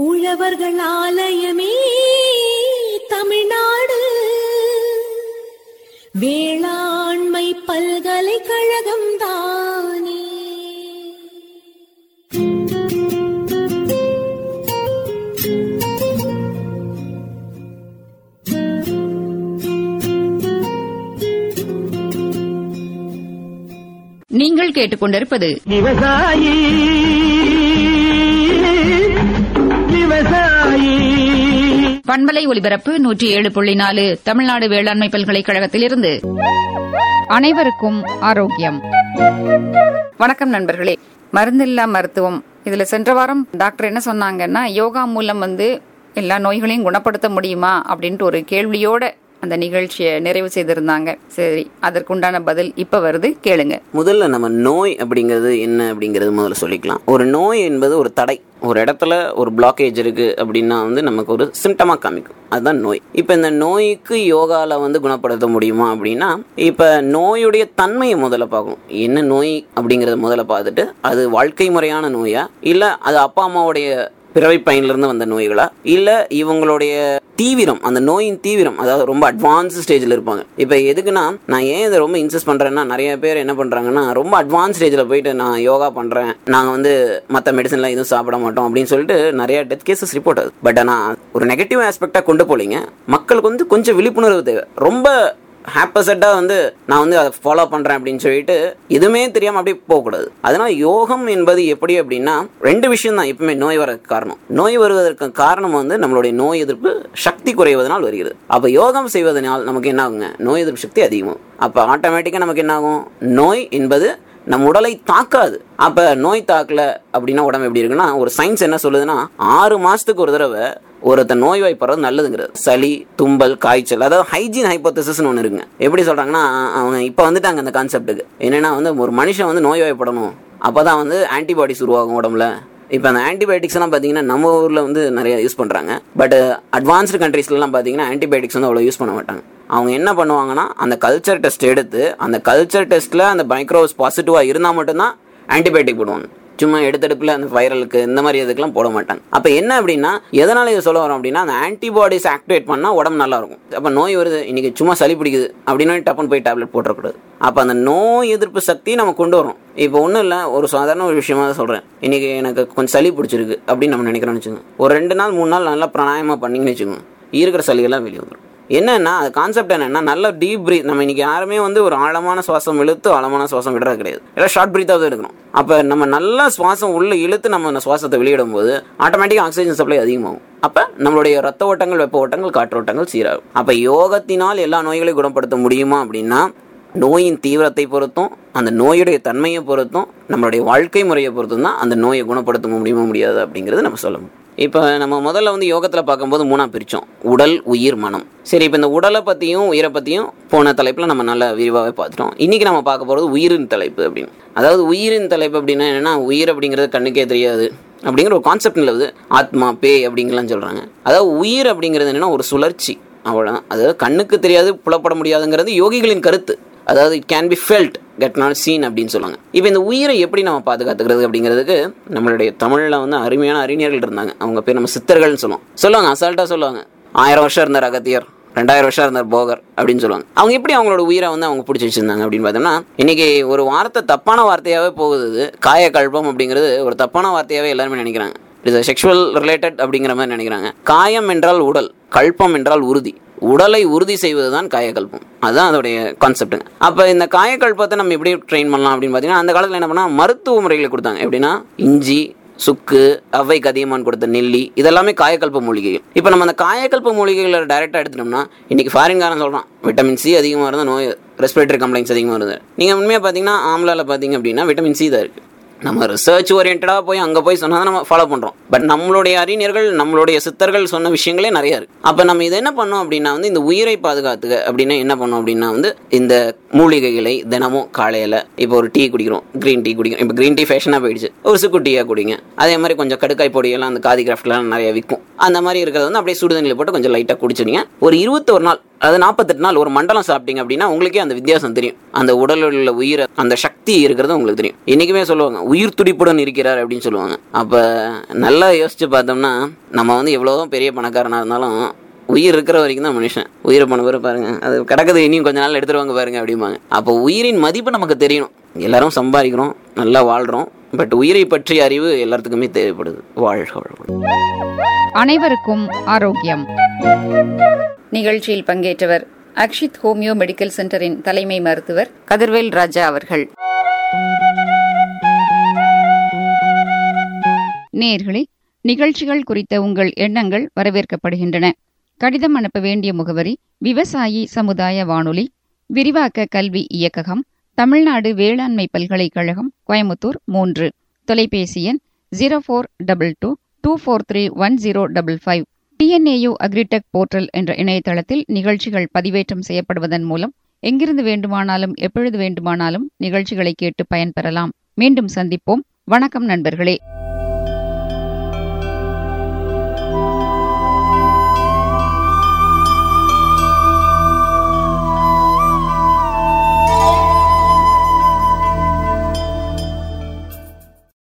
உழவர்கள் ஆலயமே தமிழ்நாடு வேளாண்மை பல்கலைக்கழகம் தானே நீங்கள் கேட்டுக்கொண்டிருப்பது விவசாயி விவசாயி பண்பலை ஒலிபரப்பு நூற்றி ஏழு புள்ளி நாலு தமிழ்நாடு வேளாண்மை பல்கலைக்கழகத்திலிருந்து அனைவருக்கும் ஆரோக்கியம் வணக்கம் நண்பர்களே மருந்தில்லா மருத்துவம் இதுல சென்ற வாரம் டாக்டர் என்ன சொன்னாங்கன்னா யோகா மூலம் வந்து எல்லா நோய்களையும் குணப்படுத்த முடியுமா அப்படின்ட்டு ஒரு கேள்வியோட அந்த நிகழ்ச்சியை நிறைவு செய்திருந்தாங்க சரி அதற்குண்டான பதில் இப்ப வருது கேளுங்க முதல்ல நம்ம நோய் அப்படிங்கிறது என்ன அப்படிங்கிறது முதல்ல சொல்லிக்கலாம் ஒரு நோய் என்பது ஒரு தடை ஒரு இடத்துல ஒரு பிளாக்கேஜ் இருக்கு அப்படின்னா வந்து நமக்கு ஒரு சிம்டமா காமிக்கும் அதுதான் நோய் இப்போ இந்த நோய்க்கு யோகால வந்து குணப்படுத்த முடியுமா அப்படின்னா இப்போ நோயுடைய தன்மையை முதல்ல பார்க்கணும் என்ன நோய் அப்படிங்கிறத முதல்ல பார்த்துட்டு அது வாழ்க்கை முறையான நோயா இல்லை அது அப்பா அம்மாவுடைய பிறவை பயனிலிருந்து வந்த நோய்களா இல்ல இவங்களுடைய தீவிரம் அந்த நோயின் தீவிரம் அதாவது ரொம்ப அட்வான்ஸ் ஸ்டேஜ்ல இருப்பாங்க இப்போ எதுக்குன்னா நான் ஏன் இதை ரொம்ப இன்சிஸ்ட் பண்றேன்னா நிறைய பேர் என்ன பண்றாங்கன்னா ரொம்ப அட்வான்ஸ் ஸ்டேஜ்ல போயிட்டு நான் யோகா பண்றேன் நாங்க வந்து மற்ற மெடிசன்லாம் எதுவும் சாப்பிட மாட்டோம் அப்படின்னு சொல்லிட்டு நிறைய டெத் கேசஸ் ரிப்போர்ட் ஆகுது பட் ஆனா ஒரு நெகட்டிவ் ஆஸ்பெக்டா கொண்டு போலீங்க மக்களுக்கு வந்து கொஞ்சம் விழிப்புணர்வு தேவை ரொம்ப ஹாப்பசட்டாக வந்து நான் வந்து அதை ஃபாலோ பண்ணுறேன் அப்படின்னு சொல்லிட்டு எதுவுமே தெரியாமல் அப்படியே போகக்கூடாது அதனால யோகம் என்பது எப்படி அப்படின்னா ரெண்டு விஷயம் தான் எப்பவுமே நோய் வரதுக்கு காரணம் நோய் வருவதற்கு காரணம் வந்து நம்மளுடைய நோய் எதிர்ப்பு சக்தி குறைவதனால் வருகிறது அப்போ யோகம் செய்வதனால் நமக்கு என்ன ஆகுங்க நோய் எதிர்ப்பு சக்தி அதிகமாகும் அப்போ ஆட்டோமேட்டிக்காக நமக்கு என்ன ஆகும் நோய் என்பது நம் உடலை தாக்காது அப்ப நோய் தாக்கல அப்படின்னா உடம்பு எப்படி இருக்குன்னா ஒரு சயின்ஸ் என்ன சொல்லுதுன்னா ஆறு மாசத்துக்கு ஒரு தடவை ஒருத்தர் நோய் வாய்ப்படுறது நல்லதுங்கிறது சளி தும்பல் காய்ச்சல் அதாவது ஹைஜீன் ஹைப்போத்தசிஸ்னு ஒன்று இருக்குங்க எப்படி சொல்றாங்கன்னா அவங்க இப்போ வந்துட்டாங்க அந்த கான்செப்ட்டுக்கு என்னன்னா வந்து ஒரு மனுஷன் வந்து நோய் வாய்ப்படணும் அப்பதான் வந்து ஆன்டிபாடிஸ் உருவாகும் உடம்புல இப்போ அந்த ஆன்டிபயோட்டிக்ஸ் எல்லாம் பார்த்தீங்கன்னா நம்ம ஊரில் வந்து நிறைய யூஸ் பண்ணுறாங்க பட் அட்வான்ஸ்டு கண்ட்ரீஸ்லாம் பார்த்தீங்கன்னா ஆன்டிபயோட்டிக்ஸ் வந்து அவ்வளோ யூஸ் பண்ண மாட்டாங்க அவங்க என்ன பண்ணுவாங்கன்னா அந்த கல்ச்சர் டெஸ்ட் எடுத்து அந்த கல்ச்சர் டெஸ்ட்டில் அந்த மைக்ரோஸ் பாசிட்டிவாக இருந்தால் மட்டும்தான் ஆன்டிபயோட்டிக் போடுவாங்க சும்மா எடுத்தெடுப்பில் அந்த வைரலுக்கு இந்த மாதிரி இதுக்கெல்லாம் போட மாட்டாங்க அப்போ என்ன அப்படின்னா எதனால இதை சொல்ல வரோம் அப்படின்னா அந்த ஆன்டிபாடிஸ் ஆக்டிவேட் பண்ணால் உடம்பு நல்லா இருக்கும் அப்போ நோய் வருது இன்னைக்கு சும்மா சளி பிடிக்குது அப்படின்னு டப்புன்னு போய் டேப்லெட் போட்டுறக்கூடாது அப்போ அந்த நோய் எதிர்ப்பு சக்தி நம்ம கொண்டு வரோம் இப்போ ஒன்றும் இல்லை ஒரு சாதாரண ஒரு விஷயமா தான் சொல்கிறேன் இன்னைக்கு எனக்கு கொஞ்சம் சளி பிடிச்சிருக்கு அப்படின்னு நம்ம நினைக்கிறோம்னு வச்சுக்கோங்க ஒரு ரெண்டு நாள் மூணு நாள் நல்லா பிராணாயமா பண்ணிங்கன்னு வச்சுக்கோங்க இருக்கிற சளியெல்லாம் வெளியே வந்துடும் என்னன்னா அது கான்செப்ட் என்னன்னா நல்ல டீப் பிரீத் நம்ம இன்னைக்கு யாருமே வந்து ஒரு ஆழமான சுவாசம் இழுத்து ஆழமான சுவாசம் விடுறது கிடையாது எல்லாம் ஷார்ட் பிரீத்தாவது இருக்கணும் அப்போ நம்ம நல்லா சுவாசம் உள்ள இழுத்து நம்ம அந்த சுவாசத்தை வெளியிடும் போது ஆட்டோமேட்டிக்காக ஆக்சிஜன் சப்ளை அதிகமாகும் அப்போ நம்மளுடைய ரத்த ஓட்டங்கள் வெப்ப ஓட்டங்கள் காற்று ஓட்டங்கள் சீராகும் அப்போ யோகத்தினால் எல்லா நோய்களையும் குணப்படுத்த முடியுமா அப்படின்னா நோயின் தீவிரத்தை பொறுத்தும் அந்த நோயுடைய தன்மையை பொறுத்தும் நம்மளுடைய வாழ்க்கை முறையை பொறுத்தும் தான் அந்த நோயை குணப்படுத்த முடியுமா முடியாது அப்படிங்கிறது நம்ம சொல்ல முடியும் இப்போ நம்ம முதல்ல வந்து யோகத்தில் பார்க்கும்போது மூணா பிரித்தோம் உடல் உயிர் மனம் சரி இப்போ இந்த உடலை பற்றியும் உயிரை பற்றியும் போன தலைப்பில் நம்ம நல்லா விரிவாகவே பார்த்துட்டோம் இன்றைக்கி நம்ம பார்க்க போகிறது உயிரின் தலைப்பு அப்படின்னு அதாவது உயிரின் தலைப்பு அப்படின்னா என்னென்னா உயிர் அப்படிங்கிறது கண்ணுக்கே தெரியாது அப்படிங்கிற ஒரு கான்செப்ட் நிலவுது ஆத்மா பேய் அப்படிங்கலாம் சொல்கிறாங்க அதாவது உயிர் அப்படிங்கிறது என்னென்னா ஒரு சுழற்சி அவ்வளோதான் அதாவது கண்ணுக்கு தெரியாது புலப்பட முடியாதுங்கிறது யோகிகளின் கருத்து அதாவது it can be felt get not seen அப்படின்னு சொல்லுவாங்க இப்போ இந்த உயிரை எப்படி நம்ம பாதுகாத்துக்கிறது அப்படிங்கிறதுக்கு நம்மளுடைய தமிழில் வந்து அருமையான அறிஞர்கள் இருந்தாங்க அவங்க பேர் நம்ம சித்தர்கள்னு சொல்லுவோம் சொல்லுவாங்க அசால்ட்டாக சொல்லுவாங்க ஆயிரம் வருஷம் இருந்தார் அகத்தியர் ரெண்டாயிரம் வருஷம் இருந்தார் போகர் அப்படின்னு சொல்லுவாங்க அவங்க எப்படி அவங்களோட உயிரை வந்து அவங்க பிடிச்சி வச்சிருந்தாங்க அப்படின்னு பார்த்தோம்னா இன்னைக்கு ஒரு வார்த்தை தப்பான வார்த்தையாகவே போகுது இது காயக்கல்பம் அப்படிங்கிறது ஒரு தப்பான வார்த்தையாகவே எல்லாருமே நினைக்கிறாங்க இது செக்ஷுவல் ரிலேட்டட் அப்படிங்கிற மாதிரி நினைக்கிறாங்க காயம் என்றால் உடல் கல்பம் என்றால் உறுதி உடலை உறுதி செய்வதுதான் காயக்கல்பம் அதுதான் அதோடைய கான்செப்ட்டுங்க அப்போ இந்த காயக்கல்பத்தை நம்ம எப்படி ட்ரெயின் பண்ணலாம் அப்படின்னு பார்த்தீங்கன்னா அந்த காலத்தில் என்ன பண்ணா மருத்துவ முறைகளை கொடுத்தாங்க எப்படின்னா இஞ்சி சுக்கு அவ்வைக்கு அதிகமான் கொடுத்த நெல்லி இதெல்லாமே காயக்கல்ப மூலிகைகள் இப்போ நம்ம அந்த காயக்கல்ப மூலிகைகளை டைரெக்டாக எடுத்துட்டோம்னா இன்னைக்கு ஃபாரின்காரன் சொல்கிறான் விட்டமின் சி அதிகமாக இருந்தால் நோய் ரெஸ்பிரேட்டரி கம்ப்ளைண்ட்ஸ் அதிகமாக இருந்தது நீங்கள் உண்மையாக பார்த்தீங்கன்னா ஆம்லாவில் பார்த்தீங்க அப்படின்னா விட்டமின் சி தான் இருக்குது நம்ம ரிசர்ச் ஓரியன்டாக போய் அங்கே போய் சொன்னால் நம்ம ஃபாலோ பண்ணுறோம் பட் நம்மளுடைய அறிஞர்கள் நம்மளுடைய சித்தர்கள் சொன்ன விஷயங்களே நிறையா இருக்குது அப்போ நம்ம இதை என்ன பண்ணோம் அப்படின்னா வந்து இந்த உயிரை பாதுகாத்துக்க அப்படின்னா என்ன பண்ணோம் அப்படின்னா வந்து இந்த மூலிகைகளை தினமும் காலையில் இப்போ ஒரு டீ குடிக்கிறோம் க்ரீன் டீ குடிக்கிறோம் இப்போ க்ரீன் டீ ஃபேஷனாக போயிடுச்சு ஒரு சுக்கு டீயாக குடிங்க அதே மாதிரி கொஞ்சம் கடுக்காய் பொடியெல்லாம் அந்த காதி கிராஃப்ட்லாம் நிறைய விற்கும் அந்த மாதிரி இருக்கிறது வந்து அப்படியே சுடுதண்ணியில் போட்டு கொஞ்சம் லைட்டாக குடிச்சிடுங்க ஒரு இருபத்தொரு நாள் அது நாற்பத்தெட்டு நாள் ஒரு மண்டலம் சாப்பிட்டீங்க அப்படின்னா உங்களுக்கே அந்த வித்தியாசம் தெரியும் அந்த உடலில் உள்ள உயிர் அந்த சக்தி இருக்கிறது உங்களுக்கு தெரியும் இன்றைக்குமே சொல்லுவாங்க உயிர் துடிப்புடன் இருக்கிறார் அப்படின்னு சொல்லுவாங்க அப்போ நல்லா யோசிச்சு பார்த்தோம்னா நம்ம வந்து எவ்வளோதான் பெரிய பணக்காரனாக இருந்தாலும் உயிர் இருக்கிற வரைக்கும் தான் மனுஷன் உயிரை போன பேர் பாருங்க அது கிடக்குது இனியும் கொஞ்ச நாள் எடுத்துருவாங்க பாருங்க அப்படிம்பாங்க அப்போ உயிரின் மதிப்பு நமக்கு தெரியணும் எல்லாரும் சம்பாதிக்கிறோம் நல்லா வாழ்கிறோம் பட் உயிரை பற்றிய அறிவு எல்லாத்துக்குமே தேவைப்படுது வாழ்க வளமுடன். அனைவருக்கும் ஆரோக்கியம் நிகழ்ச்சியில் பங்கேற்றவர் அக்ஷித் ஹோமியோ மெடிக்கல் சென்டரின் தலைமை மருத்துவர் கதிர்வேல் ராஜா அவர்கள் நேர்களே நிகழ்ச்சிகள் குறித்த உங்கள் எண்ணங்கள் வரவேற்கப்படுகின்றன கடிதம் அனுப்ப வேண்டிய முகவரி விவசாயி சமுதாய வானொலி விரிவாக்க கல்வி இயக்ககம் தமிழ்நாடு வேளாண்மை பல்கலைக்கழகம் கோயமுத்தூர் மூன்று தொலைபேசி எண் zero four double two two four three one zero double five TNAU agritech portal என்ற இணையதளத்தில் நிகழ்ச்சிகள் பதிவேற்றம் செய்யப்படுவதன் மூலம் எங்கிருந்து வேண்டுமானாலும் எப்பொழுது வேண்டுமானாலும் நிகழ்ச்சிகளை கேட்டு பயன்பெறலாம் மீண்டும் சந்திப்போம் வணக்கம் நண்பர்களே